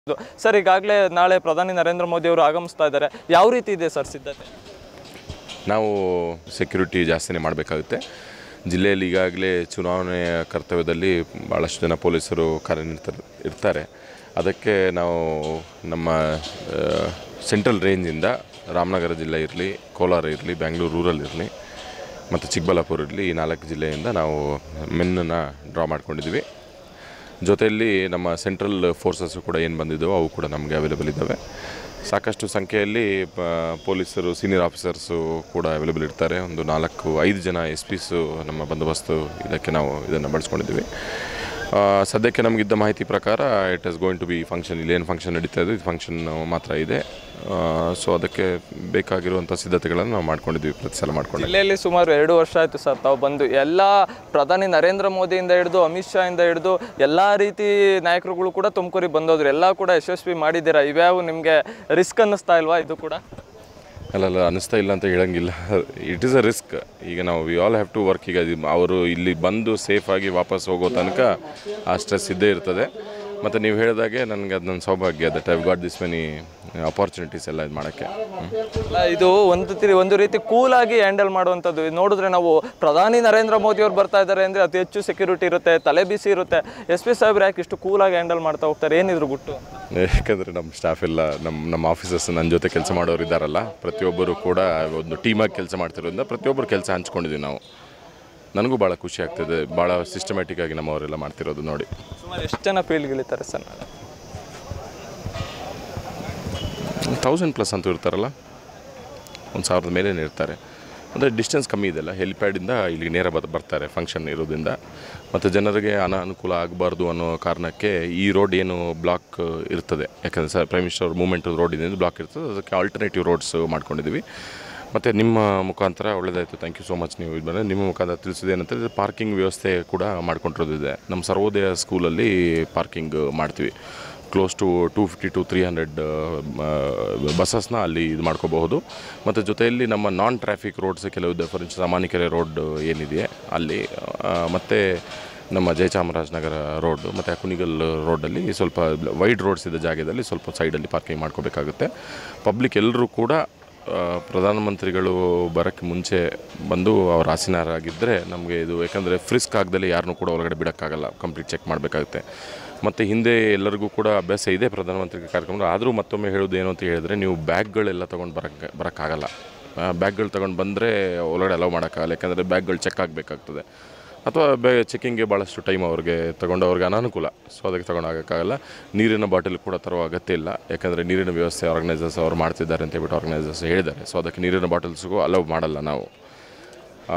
sir ಈಗಾಗಲೇ ನಾಳೆ ಪ್ರಧಾನಿ ನರೇಂದ್ರ ಮೋದಿ ಅವರು ಆಗಮಿಸ್ತಾ ಇದ್ದಾರೆ ಯಾವ ರೀತಿ ಇದೆ ಸರ್ ಸಿದ್ಧತೆ ನಾವು ಸೆಕ್ಯೂರಿಟಿ ಜಾಸ್ತಿನೇ ಮಾಡಬೇಕಾಗುತ್ತೆ ಜಿಲ್ಲೆಯಲ್ಲಿ ಈಗಾಗಲೇ ಚುನಾವಣೆಯ ಕರ್ತವ್ಯದಲ್ಲಿ ಭಾಳಷ್ಟು ಜನ ಪೊಲೀಸರು ಕಾರ್ಯನಿರತ ಇರ್ತಾರೆ ಅದಕ್ಕೆ ನಾವು ನಮ್ಮ ಸೆಂಟ್ರಲ್ ರೇಂಜಿಂದ ರಾಮನಗರ ಜಿಲ್ಲೆ ಇರಲಿ ಕೋಲಾರ ಇರಲಿ ಬೆಂಗಳೂರು ರೂರಲ್ ಇರಲಿ ಮತ್ತು ಚಿಕ್ಕಬಳ್ಳಾಪುರ ಇರಲಿ ಈ ನಾಲ್ಕು ಜಿಲ್ಲೆಯಿಂದ ನಾವು ಮೆನ್ನನ್ನು ಡ್ರಾ ಮಾಡ್ಕೊಂಡಿದ್ದೀವಿ ಜೊತೆಯಲ್ಲಿ ನಮ್ಮ ಸೆಂಟ್ರಲ್ ಫೋರ್ಸಸ್ಸು ಕೂಡ ಏನು ಬಂದಿದ್ದಾವೋ ಅವು ಕೂಡ ನಮಗೆ ಅವೈಲೇಬಲ್ ಇದ್ದಾವೆ ಸಾಕಷ್ಟು ಸಂಖ್ಯೆಯಲ್ಲಿ ಪ- ಪೊಲೀಸರು ಸೀನಿಯರ್ ಆಫೀಸರ್ಸು ಕೂಡ ಅವೈಲೇಬಲ್ ಇರ್ತಾರೆ ಒಂದು ನಾಲ್ಕು ಐದು ಜನ ಎಸ್ ಪಿಸು ನಮ್ಮ ಬಂದೋಬಸ್ತು ಇದಕ್ಕೆ ನಾವು ಇದನ್ನು ಬಳಸ್ಕೊಂಡಿದ್ದೀವಿ ಆ, ಸದ್ಯಕ್ಕೆ ನಮಗಿದ್ದ ಮಾಹಿತಿ ಪ್ರಕಾರ it is going to be function ಇಲ್ಲಿ ಏನು ಫಂಕ್ಷನ್ ನಡೀತಾ ಇದೆ ಇದು ಫಂಕ್ಷನ್ ಮಾತ್ರ ಇದೆ ಸೊ ಅದಕ್ಕೆ ಬೇಕಾಗಿರುವಂಥ ಸಿದ್ಧತೆಗಳನ್ನು ನಾವು ಮಾಡ್ಕೊಂಡಿದ್ದೀವಿ ಪ್ರತಿ ಸಲ ಮಾಡ್ಕೊಂಡು ಜಿಲ್ಲೆಯಲ್ಲಿ ಸುಮಾರು ಎರಡು ವರ್ಷ ಆಯಿತು ಸರ್ ತಾವು ಬಂದು ಎಲ್ಲ ಪ್ರಧಾನಿ ನರೇಂದ್ರ ಮೋದಿಯಿಂದ ಹಿಡಿದು ಅಮಿತ್ ಶಾ ಇಂದ ಹಿಡಿದು ಎಲ್ಲ ರೀತಿ ನಾಯಕರುಗಳು ಕೂಡ ತುಮಕೂರಿಗೆ ಬಂದೋದ್ರು ಎಲ್ಲ ಕೂಡ ಯಶಸ್ವಿ ಮಾಡಿದ್ದೀರಾ ಇವ್ಯಾವು ನಿಮಗೆ ರಿಸ್ಕ್ ಅನ್ನಿಸ್ತಾ ಇಲ್ವಾ ಇದು ಕೂಡ ಅಲ್ಲ ಅಲ್ಲ ಅನ್ನಿಸ್ತಾ ಇಲ್ಲ ಅಂತ ಹೇಳಂಗಿಲ್ಲ ಇಟ್ ಈಸ್ ಅ ರಿಸ್ಕ್ ಈಗ ನಾವು we all have to work ಈಗ ಇದು ಅವರು ಇಲ್ಲಿ ಬಂದು ಸೇಫಾಗಿ ವಾಪಸ್ ಹೋಗೋ ತನಕ ಆ ಸ್ಟ್ರೆಸ್ ಇದ್ದೇ ಇರ್ತದೆ ಮತ್ತು ನೀವು ಹೇಳಿದಾಗೆ ನನಗೆ ಅದು ನನ್ನ ಸೌಭಾಗ್ಯ that I've got this many opportunities ಎಲ್ಲ ಇದು ಮಾಡೋಕ್ಕೆ ಅಲ್ಲ, ಇದು ಒಂದು ತಿ ಒಂದು ರೀತಿ ಕೂಲ್ ಆಗಿ ಹ್ಯಾಂಡಲ್ ಮಾಡುವಂಥದ್ದು ಇದು ನೋಡಿದ್ರೆ ನಾವು ಪ್ರಧಾನಿ ನರೇಂದ್ರ ಮೋದಿ ಅವ್ರು ಬರ್ತಾ ಇದ್ದಾರೆ ಅಂದರೆ ಅತಿ ಹೆಚ್ಚು ಸೆಕ್ಯೂರಿಟಿ ಇರುತ್ತೆ ತಲೆ ಬಿಸಿ ಇರುತ್ತೆ ಎಸ್ ಪಿ ಸಾಹೇಬ್ರು ಯಾಕೆ ಇಷ್ಟು ಕೂಲಾಗಿ ಹ್ಯಾಂಡಲ್ ಮಾಡ್ತಾ ಹೋಗ್ತಾರೆ ಏನಿದ್ರು ಗುಟ್ಟು ಯಾಕಂದರೆ ನಮ್ಮ ಸ್ಟಾಫ್ ಎಲ್ಲ ನಮ್ಮ ನಮ್ಮ ಆಫೀಸರ್ಸ್ ನನ್ನ ಜೊತೆ ಕೆಲಸ ಮಾಡೋರು ಇದ್ದಾರಲ್ಲ ಪ್ರತಿಯೊಬ್ಬರು ಕೂಡ ಒಂದು ಟೀಮಾಗಿ ಕೆಲಸ ಮಾಡ್ತಿರೋದ್ರಿಂದ ಪ್ರತಿಯೊಬ್ಬರು ಕೆಲಸ ಹಂಚ್ಕೊಂಡಿದ್ದೀವಿ ನಾವು ನನಗೂ ಭಾಳ ಖುಷಿ ಆಗ್ತದೆ ಭಾಳ ಸಿಸ್ಟಮ್ಯಾಟಿಕ್ ಆಗಿ ನಮ್ಮವರೆಲ್ಲ ಮಾಡ್ತಿರೋದು ನೋಡಿ ಸುಮಾರು ಎಷ್ಟು ಜನ ಫೀಲ್ಡ್ಗಿಳಿತಾರೆ ಸರ್ ನಾಳೆ ತೌಸಂಡ್ ಪ್ಲಸ್ ಅಂತೂ ಇರ್ತಾರಲ್ಲ ಒಂದು ಸಾವಿರದ ಮೇಲೇ ಇರ್ತಾರೆ ಅಂದರೆ ಡಿಸ್ಟೆನ್ಸ್ ಕಮ್ಮಿ ಇದೆಯಲ್ಲ ಹೆಲಿಪ್ಯಾಡಿಂದ ಇಲ್ಲಿಗೆ ನೇರ ಬರ್ ಬರ್ತಾರೆ ಫಂಕ್ಷನ್ ಇರೋದ್ರಿಂದ ಮತ್ತು ಜನರಿಗೆ ಅನಾನುಕೂಲ ಆಗಬಾರ್ದು ಅನ್ನೋ ಕಾರಣಕ್ಕೆ ಈ ರೋಡ್ ಏನು ಬ್ಲಾಕ್ ಇರ್ತದೆ ಯಾಕಂದರೆ sir prime minister movement road ಇದೆ ಬ್ಲಾಕ್ ಇರ್ತದೆ ಅದಕ್ಕೆ ಆಲ್ಟರ್ನೇಟಿವ್ ರೋಡ್ಸ್ ಮಾಡ್ಕೊಂಡಿದ್ದೀವಿ ಮತ್ತು ನಿಮ್ಮ ಮುಖಾಂತರ ಒಳ್ಳೆಯದಾಯಿತು ಥ್ಯಾಂಕ್ ಯು ಸೋ ಮಚ್ ನೀವು ಇದು ಬಂದರೆ ನಿಮ್ಮ ಮುಖಾಂತರ ತಿಳಿಸಿದೆ ಏನಂತಂದರೆ ಪಾರ್ಕಿಂಗ್ ವ್ಯವಸ್ಥೆ ಕೂಡ ಮಾಡ್ಕೊಂಡಿರೋದಿದೆ ನಮ್ಮ ಸರ್ವೋದಯ ಸ್ಕೂಲಲ್ಲಿ ಪಾರ್ಕಿಂಗ್ ಮಾಡ್ತೀವಿ close to two fifty to three hundred ಬಸ್ಸಸ್ನ ಅಲ್ಲಿ ಇದು ಮಾಡ್ಕೋಬಹುದು ಮತ್ತು ಜೊತೆಯಲ್ಲಿ ನಮ್ಮ ನಾನ್ ಟ್ರಾಫಿಕ್ ರೋಡ್ಸ್ ಕೆಲವು ಫಾರ್ ಇನ್ಸ್ಟೆನ್ಸ್ ಅಮಾನಿಕೆರೆ ರೋಡ್ ಏನಿದೆ ಅಲ್ಲಿ ಮತ್ತು ನಮ್ಮ ಜಯಚಾಮರಾಜನಗರ ರೋಡ್ ಮತ್ತು ಕುಣಿಗಲ್ ರೋಡಲ್ಲಿ ಸ್ವಲ್ಪ ವೈಡ್ ರೋಡ್ಸ್ ಇದ್ದ ಜಾಗದಲ್ಲಿ ಸ್ವಲ್ಪ ಸೈಡಲ್ಲಿ ಪಾರ್ಕಿಂಗ್ ಮಾಡ್ಕೋಬೇಕಾಗುತ್ತೆ ಪಬ್ಲಿಕ್ ಎಲ್ಲರೂ ಕೂಡ ಆ, ಪ್ರಧಾನಮಂತ್ರಿಗಳು ಬರೋಕ್ಕೆ ಮುಂಚೆ ಬಂದು ಅವ್ರ ಆಸೀನರಾಗಿದ್ದರೆ ನಮಗೆ ಇದು ಯಾಕಂದರೆ ಫ್ರಿಸ್ಕ್ ಆಗದಲ್ಲಿ ಯಾರನ್ನೂ ಕೂಡ ಒಳಗಡೆ ಬಿಡೋಕ್ಕಾಗಲ್ಲ ಕಂಪ್ಲೀಟ್ ಚೆಕ್ ಮಾಡಬೇಕಾಗುತ್ತೆ ಮತ್ತು ಹಿಂದೆ ಎಲ್ಲರಿಗೂ ಕೂಡ ಅಭ್ಯಾಸ ಇದೆ ಪ್ರಧಾನಮಂತ್ರಿ ಕಾರ್ಯಕ್ರಮ ಆದರೂ ಮತ್ತೊಮ್ಮೆ ಹೇಳೋದು ಏನು ಅಂತ ಹೇಳಿದ್ರೆ ನೀವು ಬ್ಯಾಗ್ಗಳೆಲ್ಲ ತೊಗೊಂಡು ಬರೋಕ್ಕೆ ಬರೋಕ್ಕಾಗಲ್ಲ ಬ್ಯಾಗ್ಗಳು ತೊಗೊಂಡು ಬಂದರೆ ಒಳಗಡೆ ಅಲೌ ಮಾಡೋಕ್ಕಾಗಲ್ಲ ಯಾಕಂದರೆ ಬ್ಯಾಗ್ಗಳು ಚೆಕ್ ಆಗಬೇಕಾಗ್ತದೆ ಅಥವಾ ಬೇ ಚೆಕಿಂಗ್ಗೆ ಭಾಳಷ್ಟು ಟೈಮ್ ಅವ್ರಿಗೆ ತಗೊಂಡು ಅವ್ರಿಗೆ ಅನಾನುಕೂಲ ಸೊ ಅದಕ್ಕೆ ತಗೊಂಡು ಆಗೋಕ್ಕಾಗಲ್ಲ ನೀರಿನ ಬಾಟಲ್ ಕೂಡ ತರುವ ಅಗತ್ಯ ಇಲ್ಲ ಯಾಕಂದರೆ ನೀರಿನ ವ್ಯವಸ್ಥೆ ಆರ್ಗನೈಸರ್ಸ್ ಅವ್ರು ಮಾಡ್ತಿದ್ದಾರೆ ಅಂತ ಹೇಳ್ಬಿಟ್ಟು ಆರ್ಗನೈಸರ್ಸ್ ಹೇಳಿದ್ದಾರೆ ಸೊ ಅದಕ್ಕೆ ನೀರಿನ ಬಾಟಲ್ಸ್ಗೂ ಅಲೌ ಮಾಡಲ್ಲ ನಾವು ಆ,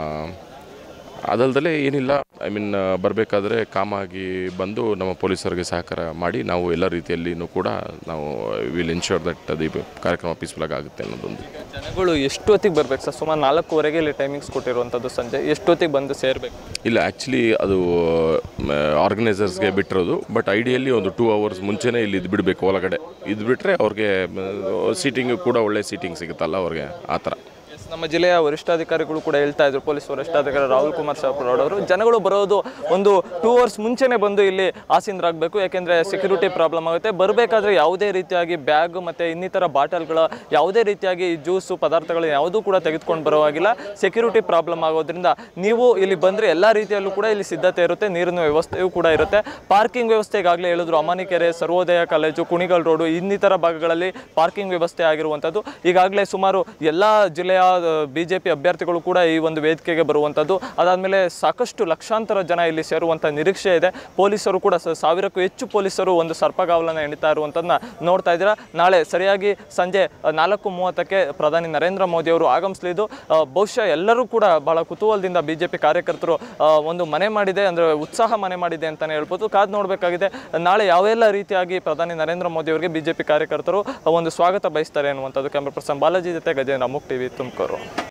ಅದಲ್ದಲೇ ಏನಿಲ್ಲ ಐ ಮೀನ್ ಬರಬೇಕಾದ್ರೆ ಕಾಮಾಗಿ ಬಂದು ನಮ್ಮ ಪೊಲೀಸರಿಗೆ ಸಹಕಾರ ಮಾಡಿ ನಾವು ಎಲ್ಲ ರೀತಿಯಲ್ಲಿನೂ ಕೂಡ ನಾವು ವಿಲ್ ಇನ್ಶೋರ್ ದಟ್ ಅದು ಈ ಕಾರ್ಯಕ್ರಮ ಪೀಸ್ಫುಲ್ ಆಗುತ್ತೆ ಅನ್ನೋದೊಂದು ಜನಗಳು ಎಷ್ಟೊತ್ತಿಗೆ ಬರ್ಬೇಕು ಸರ್ ಸುಮಾರು ನಾಲ್ಕೂವರೆಗೆ ಇಲ್ಲಿ ಟೈಮಿಂಗ್ಸ್ ಕೊಟ್ಟಿರುವಂಥದ್ದು ಸಂಜೆ ಎಷ್ಟೊತ್ತಿಗೆ ಬಂದು ಸೇರಬೇಕು ಇಲ್ಲ ಆ್ಯಕ್ಚುಲಿ ಅದು ಆರ್ಗನೈಸರ್ಸ್ಗೆ ಬಿಟ್ಟಿರೋದು ಬಟ್ ಐಡಿಯಲ್ಲಿ ಒಂದು ಟೂ ಅವರ್ಸ್ ಮುಂಚೆನೇ ಇಲ್ಲಿ ಇದು ಬಿಡಬೇಕು ಒಳಗಡೆ ಇದು ಬಿಟ್ಟರೆ ಅವ್ರಿಗೆ ಸೀಟಿಂಗ್ ಕೂಡ ಒಳ್ಳೆ ಸೀಟಿಂಗ್ ಸಿಗುತ್ತಲ್ಲ ಅವ್ರಿಗೆ ಆ ಥರ ನಮ್ಮ ಜಿಲ್ಲೆಯ ವರಿಷ್ಠಾಧಿಕಾರಿಗಳು ಕೂಡ ಹೇಳ್ತಾ ಇದ್ರು ಪೊಲೀಸ್ ವರಿಷ್ಠಾಧಿಕಾರಿ ರಾಹುಲ್ ಕುಮಾರ್ ಶಾಪುರ್ ಅವರು ಜನಗಳು ಬರೋದು ಒಂದು ಟೂ ಅವರ್ಸ್ ಮುಂಚೆನೇ ಬಂದು ಇಲ್ಲಿ ಆಸೀನರಾಗಬೇಕು ಯಾಕೆಂದರೆ ಸೆಕ್ಯೂರಿಟಿ ಪ್ರಾಬ್ಲಮ್ ಆಗುತ್ತೆ ಬರಬೇಕಾದ್ರೆ ಯಾವುದೇ ರೀತಿಯಾಗಿ ಬ್ಯಾಗ್ ಮತ್ತು ಇನ್ನಿತರ ಬಾಟಲ್ಗಳ ಯಾವುದೇ ರೀತಿಯಾಗಿ ಜ್ಯೂಸು ಪದಾರ್ಥಗಳು ಯಾವುದೂ ಕೂಡ ತೆಗೆದುಕೊಂಡು ಬರುವಾಗಿಲ್ಲ ಸೆಕ್ಯೂರಿಟಿ ಪ್ರಾಬ್ಲಮ್ ಆಗೋದ್ರಿಂದ ನೀವು ಇಲ್ಲಿ ಬಂದರೆ ಎಲ್ಲ ರೀತಿಯಲ್ಲೂ ಕೂಡ ಇಲ್ಲಿ ಸಿದ್ಧತೆ ಇರುತ್ತೆ ನೀರಿನ ವ್ಯವಸ್ಥೆಯೂ ಕೂಡ ಇರುತ್ತೆ ಪಾರ್ಕಿಂಗ್ ವ್ಯವಸ್ಥೆ ಈಗಾಗಲೇ ಹೇಳಿದ್ರು ಅಮಾನಿಕೆರೆ ಸರ್ವೋದಯ ಕಾಲೇಜು ಕುಣಿಗಲ್ ರೋಡು ಇನ್ನಿತರ ಭಾಗಗಳಲ್ಲಿ ಪಾರ್ಕಿಂಗ್ ವ್ಯವಸ್ಥೆ ಆಗಿರುವಂಥದ್ದು ಈಗಾಗಲೇ ಸುಮಾರು ಎಲ್ಲ ಜಿಲ್ಲೆಯ ಬಿ ಜೆ ಪಿ ಅಭ್ಯರ್ಥಿಗಳು ಕೂಡ ಈ ಒಂದು ವೇದಿಕೆಗೆ ಬರುವಂಥದ್ದು ಅದಾದಮೇಲೆ ಸಾಕಷ್ಟು ಲಕ್ಷಾಂತರ ಜನ ಇಲ್ಲಿ ಸೇರುವಂಥ ನಿರೀಕ್ಷೆ ಇದೆ ಪೊಲೀಸರು ಕೂಡ ಸ- ಸಾವಿರಕ್ಕೂ ಹೆಚ್ಚು ಪೊಲೀಸರು ಒಂದು ಸರ್ಪಗಾವಲನ್ನು ಎಣಿತಾ ಇರುವಂಥದ್ದನ್ನ ನೋಡ್ತಾ ಇದ್ದೀರಾ ನಾಳೆ ಸರಿಯಾಗಿ ಸಂಜೆ ಅ, ನಾಲ್ಕು ಮೂವತ್ತಕ್ಕೆ ಪ್ರಧಾನಿ ನರೇಂದ್ರ ಮೋದಿ ಅವರು ಆಗಮಿಸಲಿದ್ದು ಅ, ಬಹುಶಃ ಎಲ್ಲರೂ ಕೂಡ ಬಹಳ ಕುತೂಹಲದಿಂದ ಬಿ ಜೆ ಪಿ ಕಾರ್ಯಕರ್ತರು ಅ, ಒಂದು ಮನೆ ಮಾಡಿದೆ ಅಂದರೆ ಉತ್ಸಾಹ ಮನೆ ಮಾಡಿದೆ ಅಂತಲೇ ಹೇಳ್ಬೋದು ಕಾದು ನೋಡಬೇಕಾಗಿದೆ ನಾಳೆ ಯಾವೆಲ್ಲ ರೀತಿಯಾಗಿ ಪ್ರಧಾನಿ ನರೇಂದ್ರ ಮೋದಿ ಅವರಿಗೆ ಬಿ ಜೆ ಪಿ ಕಾರ್ಯಕರ್ತರು ಒಂದು ಸ್ವಾಗತ ಬಯಸ್ತಾರೆ ಅನ್ನುವಂಥದ್ದು ಕ್ಯಾಮ್ರಾ ಪರ್ಸನ್ ಬಾಲಾಜಿ ಜೊತೆ ಗಜೇಂದ್ರ ಅಮುಕ್ ಟಿವಿ ತುಮಕೂರು